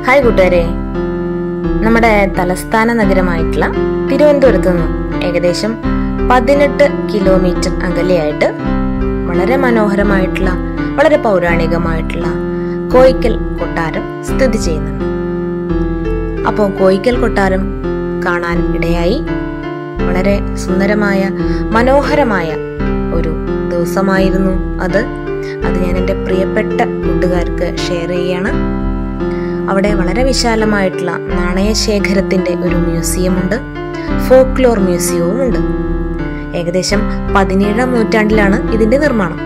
Hi കൂട്ടുകാരെ നമ്മുടെ തലസ്ഥാന നഗരമായിട്ടുള്ള തിരുവനന്തപുരത്ത് നിന്നും ഏകദേശം പതിനെട്ട് കിലോമീറ്റർ അകലെയായിട്ട് വളരെ മനോഹരമായിട്ടുള്ള വളരെ പൗരാണികമായിട്ടുള്ള കോയിക്കൽ കൊട്ടാരം സ്ഥിതി ചെയ്യുന്നുണ്ട് അപ്പോൾ കോയിക്കൽ കൊട്ടാരം കാണാൻ ഇടയായി വളരെ സുന്ദരമായ മനോഹരമായ ഒരു ദിവസമായിരുന്നു അത് അത് ഞാൻ എൻ്റെ പ്രിയപ്പെട്ട കൂട്ടുകാർക്ക് ഷെയർ ചെയ്യുകയാണ് അവിടെ വളരെ വിശാലമായിട്ടുള്ള നാണയശേഖരത്തിന്റെ ഒരു മ്യൂസിയം ഉണ്ട് ഫോക്ലോർ മ്യൂസിയവും ഉണ്ട് ഏകദേശം പതിനേഴാം നൂറ്റാണ്ടിലാണ് ഇതിന്റെ നിർമ്മാണം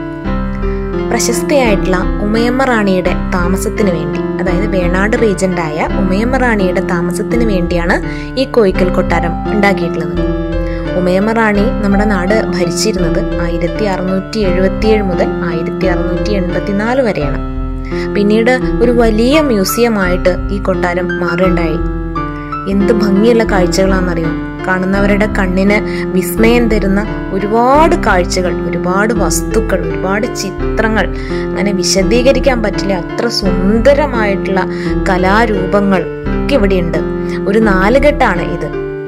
പ്രശസ്തയായിട്ടുള്ള ഉമയമ്മ റാണിയുടെ താമസത്തിന് വേണ്ടി അതായത് വേണാട് റീജന്റായ ഉമയമ്മ റാണിയുടെ താമസത്തിന് വേണ്ടിയാണ് ഈ കോയിക്കൽ കൊട്ടാരം ഉണ്ടാക്കിയിട്ടുള്ളത് ഉമയമ്മ റാണി നമ്മുടെ നാട് ഭരിച്ചിരുന്നത് ആയിരത്തി അറുന്നൂറ്റി എഴുപത്തിയേഴ് മുതൽ ആയിരത്തി അറുന്നൂറ്റി എൺപത്തിനാല് വരെയാണ് പിന്നീട് ഒരു വലിയ മ്യൂസിയമായിട്ട് ഈ കൊട്ടാരം മാറുകയുണ്ടായി എന്ത് ഭംഗിയുള്ള കാഴ്ചകളാണെന്നറിയോ കാണുന്നവരുടെ കണ്ണിന് വിസ്മയം തരുന്ന ഒരുപാട് കാഴ്ചകൾ ഒരുപാട് വസ്തുക്കൾ ഒരുപാട് ചിത്രങ്ങൾ അങ്ങനെ വിശദീകരിക്കാൻ പറ്റില്ല അത്ര സുന്ദരമായിട്ടുള്ള കലാരൂപങ്ങൾ ഒക്കെ ഇവിടെയുണ്ട് ഒരു നാലുകെട്ടാണ് ഇത്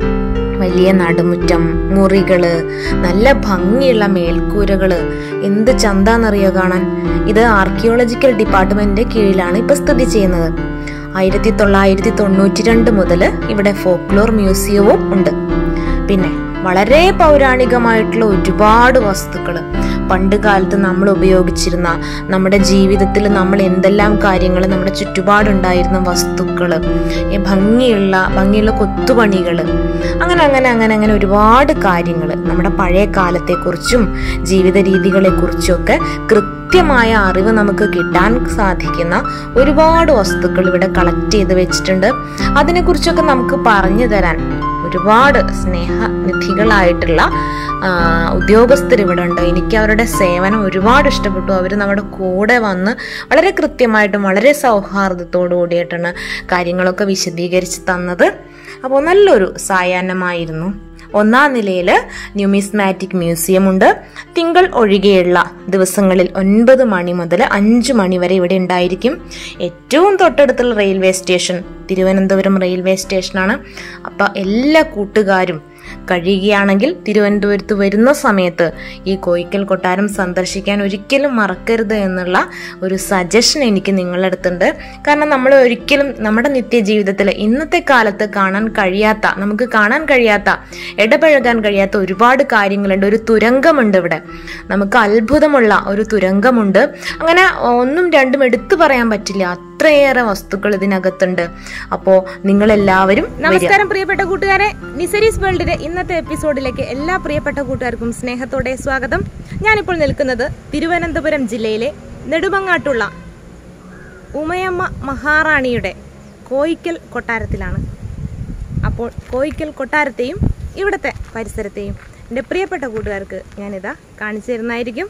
വലിയ നടുമുറ്റം മുറികള് നല്ല ഭംഗിയുള്ള മേൽക്കൂരകള് എന്ത് ചന്താന്നറിയോ കാണാൻ ഇത് ആർക്കിയോളജിക്കൽ ഡിപ്പാർട്ട്മെന്റിന്റെ കീഴിലാണ് ഇപ്പൊ സ്ഥിതി ചെയ്യുന്നത് ആയിരത്തി തൊള്ളായിരത്തി തൊണ്ണൂറ്റി രണ്ട് മുതൽ ഇവിടെ ഫോക്ലോർ മ്യൂസിയവും ഉണ്ട് പിന്നെ വളരെ പൗരാണികമായിട്ടുള്ള ഒരുപാട് വസ്തുക്കൾ പണ്ട് കാലത്ത് നമ്മൾ ഉപയോഗിച്ചിരുന്ന നമ്മുടെ ജീവിതത്തിൽ നമ്മൾ എന്തെല്ലാം കാര്യങ്ങൾ നമ്മുടെ ചുറ്റുപാടുണ്ടായിരുന്ന വസ്തുക്കൾ ഭംഗിയുള്ള ഭംഗിയുള്ള കൊത്തുപണികൾ അങ്ങനെ അങ്ങനെ അങ്ങനെ അങ്ങനെ ഒരുപാട് കാര്യങ്ങൾ നമ്മുടെ പഴയ കാലത്തെക്കുറിച്ചും ജീവിത രീതികളെക്കുറിച്ചും ഒക്കെ കൃത്യമായ അറിവ് നമുക്ക് കിട്ടാൻ സാധിക്കുന്ന ഒരുപാട് വസ്തുക്കൾ ഇവിടെ കളക്ട് ചെയ്ത് വെച്ചിട്ടുണ്ട് അതിനെക്കുറിച്ചൊക്കെ നമുക്ക് പറഞ്ഞു തരാൻ ഒരുപാട് സ്നേഹനിധികളായിട്ടുള്ള ഉദ്യോഗസ്ഥർ ഇവിടെ ഉണ്ട് എനിക്ക് അവരുടെ സേവനം ഒരുപാട് ഇഷ്ടപ്പെട്ടു അവർ നമ്മുടെ കൂടെ വന്ന് വളരെ കൃത്യമായിട്ടും വളരെ സൗഹാർദ്ദത്തോടു കൂടിയിട്ടാണ് കാര്യങ്ങളൊക്കെ വിശദീകരിച്ച് തന്നത് അപ്പോൾ നല്ലൊരു സായാഹ്നമായിരുന്നു ഒന്നാം നിലയിൽ ന്യൂമിസ്മാറ്റിക് മ്യൂസിയം ഉണ്ട് തിങ്കൾ ഒഴികെയുള്ള ദിവസങ്ങളിൽ ഒൻപത് മണി മുതൽ അഞ്ച് മണി വരെ ഇവിടെ ഉണ്ടായിരിക്കും ഏറ്റവും തൊട്ടടുത്തുള്ള റെയിൽവേ സ്റ്റേഷൻ തിരുവനന്തപുരം റെയിൽവേ സ്റ്റേഷനാണ് അപ്പം എല്ലാ കൂട്ടുകാരും കഴിയുകയാണെങ്കിൽ തിരുവനന്തപുരത്ത് വരുന്ന സമയത്ത് ഈ കോയിക്കൽ കൊട്ടാരം സന്ദർശിക്കാൻ ഒരിക്കലും മറക്കരുത് എന്നുള്ള ഒരു സജഷൻ എനിക്ക് നിങ്ങളുടെ അടുത്തുണ്ട് കാരണം നമ്മൾ ഒരിക്കലും നമ്മുടെ നിത്യജീവിതത്തിൽ ഇന്നത്തെ കാലത്ത് കാണാൻ കഴിയാത്ത നമുക്ക് കാണാൻ കഴിയാത്ത ഇടപഴകാൻ കഴിയാത്ത ഒരുപാട് കാര്യങ്ങളുണ്ട് ഒരു തുരങ്കമുണ്ട് ഇവിടെ നമുക്ക് അത്ഭുതമുള്ള ഒരു തുരങ്കമുണ്ട് അങ്ങനെ ഒന്നും രണ്ടും എടുത്തു പറയാൻ പറ്റില്ല അത്രയേറെ വസ്തുക്കൾ ഇതിനകത്തുണ്ട് അപ്പോ നിങ്ങൾ എല്ലാവരും നമസ്കാരം പ്രിയപ്പെട്ട കൂട്ടുകാരെ നിസരീസ് വേൾഡിന്റെ ഇന്നത്തെ എപ്പിസോഡിലേക്ക് എല്ലാ പ്രിയപ്പെട്ട കൂട്ടുകാർക്കും സ്നേഹത്തോടെ സ്വാഗതം ഞാനിപ്പോൾ നിൽക്കുന്നത് തിരുവനന്തപുരം ജില്ലയിലെ നെടുമങ്ങാട്ടുള്ള ഉമയമ്മ മഹാറാണിയുടെ കോയിക്കൽ കൊട്ടാരത്തിലാണ് അപ്പോൾ കോയിക്കൽ കൊട്ടാരത്തെയും ഇവിടുത്തെ പരിസരത്തെയും എൻ്റെ പ്രിയപ്പെട്ട കൂട്ടുകാർക്ക് ഞാനിതാ കാണിച്ചു തരുന്നതായിരിക്കും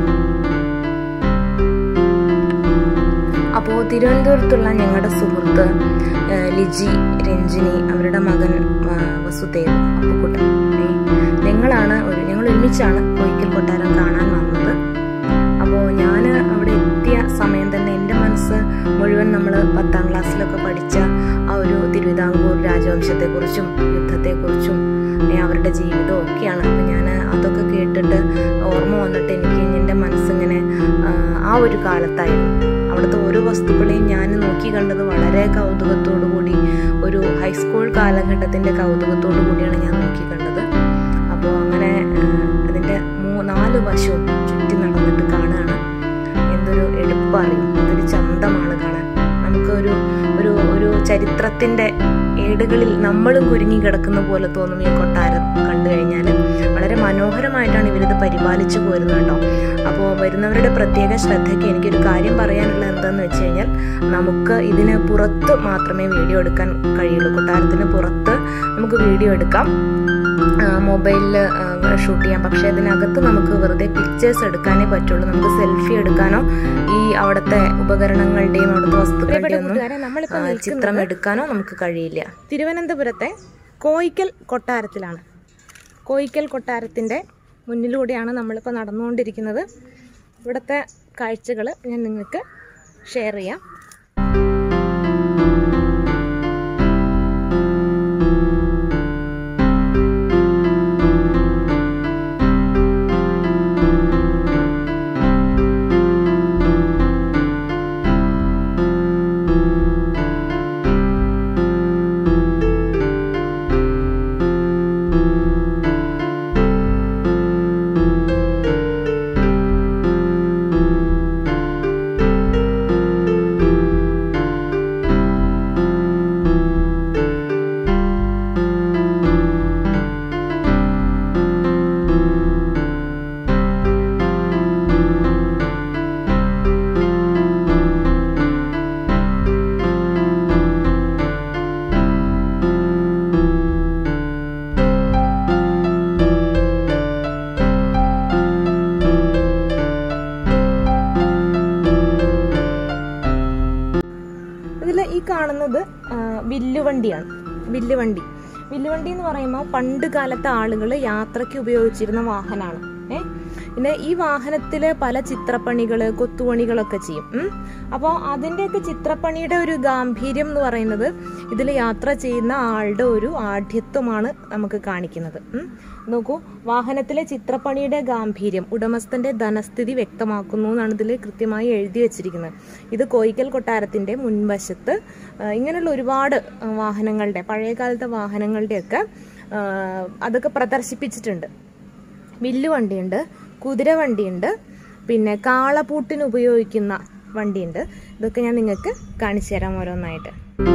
അപ്പോൾ തിരുവനന്തപുരത്തുള്ള ഞങ്ങളുടെ സുഹൃത്ത് ലിജി രഞ്ജിനി അവരുടെ മകൻ വസുദേവ് അപ്പുക്കുട്ടൻ ഞങ്ങളാണ് ഒരു ഞങ്ങൾ ഒരുമിച്ചാണ് കോയിക്കൽ കൊട്ടാരം കാണാൻ വന്നത് അപ്പോൾ ഞാൻ അവിടെ എത്തിയ സമയം തന്നെ എൻ്റെ മനസ്സ് മുഴുവൻ നമ്മൾ പത്താം ക്ലാസ്സിലൊക്കെ പഠിച്ച ആ ഒരു തിരുവിതാംകൂർ രാജവംശത്തെക്കുറിച്ചും യുദ്ധത്തെക്കുറിച്ചും അവരുടെ ജീവിതവും ഒക്കെയാണ് അപ്പം ഞാൻ അതൊക്കെ കേട്ടിട്ട് ഓർമ്മ വന്നിട്ട് എനിക്ക് എൻ്റെ മനസ്സിങ്ങനെ ആ ഒരു കാലത്തായിരുന്നു അവിടുത്തെ ഓരോ വസ്തുക്കളെയും ഞാൻ നോക്കി കണ്ടത് വളരെ കൗതുകത്തോടു കൂടി ഒരു ഹൈസ്കൂൾ കാലഘട്ടത്തിൻ്റെ കൗതുകത്തോടു കൂടിയാണ് ഞാൻ നോക്കി കണ്ടത് അപ്പോൾ അങ്ങനെ അതിൻ്റെ മൂ നാല് വശവും ചുറ്റി നടന്നിട്ട് കാണുകയാണ് എന്തൊരു എടുപ്പറിയും എന്തൊരു ചന്തമാണ് കാണാൻ നമുക്ക് ഒരു ഒരു ഒരു ചരിത്രത്തിൻ്റെ ഏടുകളിൽ നമ്മളും കുരുങ്ങി കിടക്കുന്ന പോലെ തോന്നും ഈ കൊട്ടാരം കണ്ടു കഴിഞ്ഞാൽ വളരെ മനോഹരമായിട്ടാണ് ഇവരിത് പരിപാലിച്ചു പോരുന്നത് കേട്ടോ അപ്പോൾ വരുന്നവരുടെ പ്രത്യേക ശ്രദ്ധയ്ക്ക് എനിക്കൊരു കാര്യം പറയാനുള്ളത് എന്താണെന്ന് വെച്ച് കഴിഞ്ഞാൽ നമുക്ക് ഇതിന് പുറത്ത് മാത്രമേ വീഡിയോ എടുക്കാൻ കഴിയുള്ളൂ കൊട്ടാരത്തിന് പുറത്ത് നമുക്ക് വീഡിയോ എടുക്കാം മൊബൈലിൽ ഷൂട്ട് ചെയ്യാം പക്ഷെ അതിനകത്ത് നമുക്ക് വെറുതെ പിക്ചേഴ്സ് എടുക്കാനേ പറ്റുള്ളൂ നമുക്ക് സെൽഫി എടുക്കാനോ ഈ അവിടുത്തെ ഉപകരണങ്ങളുടെയും അവിടുത്തെ വസ്തുക്കളുടെയും ഒന്നും ചിത്രം എടുക്കാനോ നമുക്ക് കഴിയില്ല തിരുവനന്തപുരത്തെ കോയിക്കൽ കൊട്ടാരത്തിലാണ് കോയിക്കൽ കൊട്ടാരത്തിൻ്റെ മുന്നിലൂടെയാണ് നമ്മളിപ്പോൾ നടന്നുകൊണ്ടിരിക്കുന്നത് ഇവിടുത്തെ കാഴ്ചകൾ ഞാൻ നിങ്ങൾക്ക് ഷെയർ ചെയ്യാം വില്ലുവണ്ടിയാണ് വില്ലുവണ്ടി വില്ലുവണ്ടി എന്ന് പറയുമ്പോൾ പണ്ട് കാലത്തെ ആളുകൾ യാത്രയ്ക്ക് ഉപയോഗിച്ചിരുന്ന വാഹനമാണ് ഏ പിന്നെ ഈ വാഹനത്തിൽ പല ചിത്രപ്പണികൾ കൊത്തുപണികളൊക്കെ ചെയ്യും അപ്പോൾ അതിൻ്റെയൊക്കെ ചിത്രപ്പണിയുടെ ഒരു ഗാംഭീര്യം എന്ന് പറയുന്നത് ഇതിൽ യാത്ര ചെയ്യുന്ന ആളുടെ ഒരു ആഢ്യത്വമാണ് നമുക്ക് കാണിക്കുന്നത് ഉം. നോക്കൂ വാഹനത്തിലെ ചിത്രപ്പണിയുടെ ഗാംഭീര്യം ഉടമസ്ഥന്റെ ധനസ്ഥിതി വ്യക്തമാക്കുന്നു എന്നാണ് ഇതിൽ കൃത്യമായി എഴുതി വെച്ചിരിക്കുന്നത് ഇത് കോയിക്കൽ കൊട്ടാരത്തിന്റെ മുൻവശത്ത് ആ, ഇങ്ങനെയുള്ള ഒരുപാട് ആ, വാഹനങ്ങളുടെ പഴയകാലത്തെ വാഹനങ്ങളുടെയൊക്കെ ആ, അതൊക്കെ പ്രദർശിപ്പിച്ചിട്ടുണ്ട് വില്ലുവണ്ടിയുണ്ട് കുതിരവണ്ടിയുണ്ട് പിന്നെ കാളപൂട്ടിന് ഉപയോഗിക്കുന്ന വണ്ടിയുണ്ട് ഇതൊക്കെ ഞാൻ നിങ്ങൾക്ക് കാണിച്ചു തരാം ഓരോന്നായിട്ട്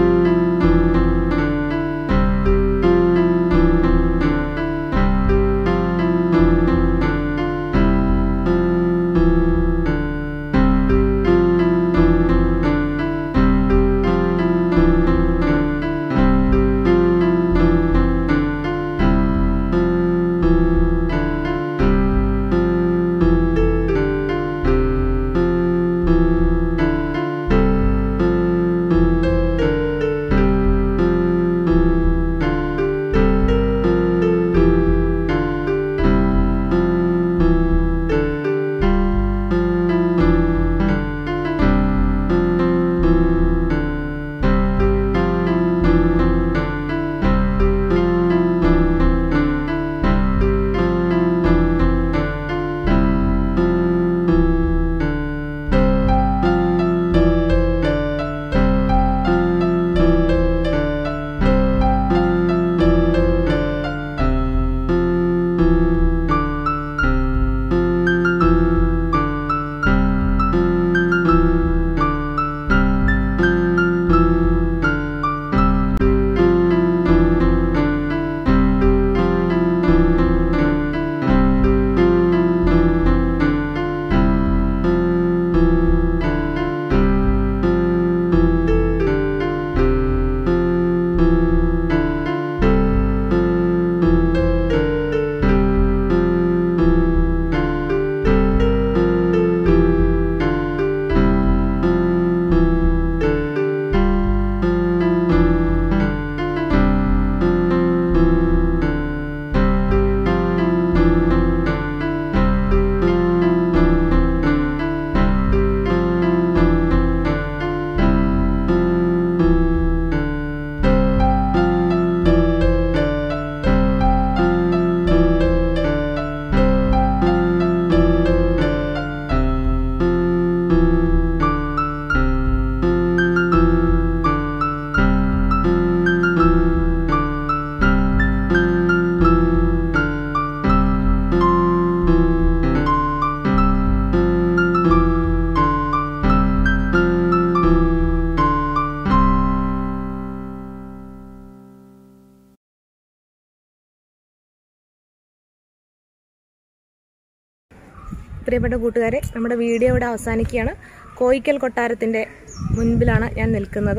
പ്രിയപ്പെട്ട കൂട്ടുകാരെ നമ്മുടെ വീഡിയോ ഇവിടെ അവസാനിക്കുകയാണ് കോയിക്കൽ കൊട്ടാരത്തിൻ്റെ മുൻപിലാണ് ഞാൻ നിൽക്കുന്നത്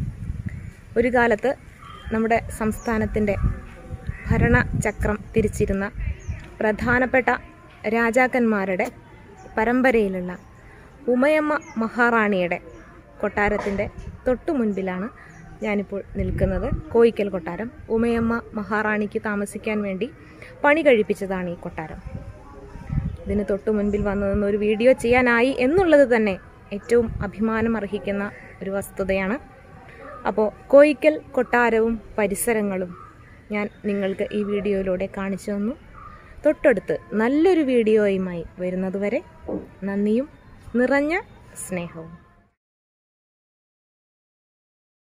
ഒരു കാലത്ത് നമ്മുടെ സംസ്ഥാനത്തിൻ്റെ ഭരണചക്രം തിരിച്ചിരുന്ന പ്രധാനപ്പെട്ട രാജാക്കന്മാരുടെ പരമ്പരയിലുള്ള ഉമയമ്മ മഹാറാണിയുടെ കൊട്ടാരത്തിൻ്റെ തൊട്ടു മുൻപിലാണ് ഞാനിപ്പോൾ നിൽക്കുന്നത് കോയിക്കൽ കൊട്ടാരം ഉമയമ്മ മഹാറാണിക്ക് താമസിക്കാൻ വേണ്ടി പണി കഴിപ്പിച്ചതാണ് ഈ കൊട്ടാരം ഇതിന് തൊട്ടു മുൻപിൽ വന്നു നിന്ന് ഒരു വീഡിയോ ചെയ്യാനായി എന്നുള്ളത് തന്നെ ഏറ്റവും അഭിമാനം അർഹിക്കുന്ന ഒരു വസ്തുതയാണ് അപ്പോൾ കോയിക്കൽ കൊട്ടാരവും പരിസരങ്ങളും ഞാൻ നിങ്ങൾക്ക് ഈ വീഡിയോയിലൂടെ കാണിച്ചു തന്നു തൊട്ടടുത്ത് നല്ലൊരു വീഡിയോയുമായി വരുന്നതുവരെ നന്ദിയും നിറഞ്ഞ സ്നേഹവും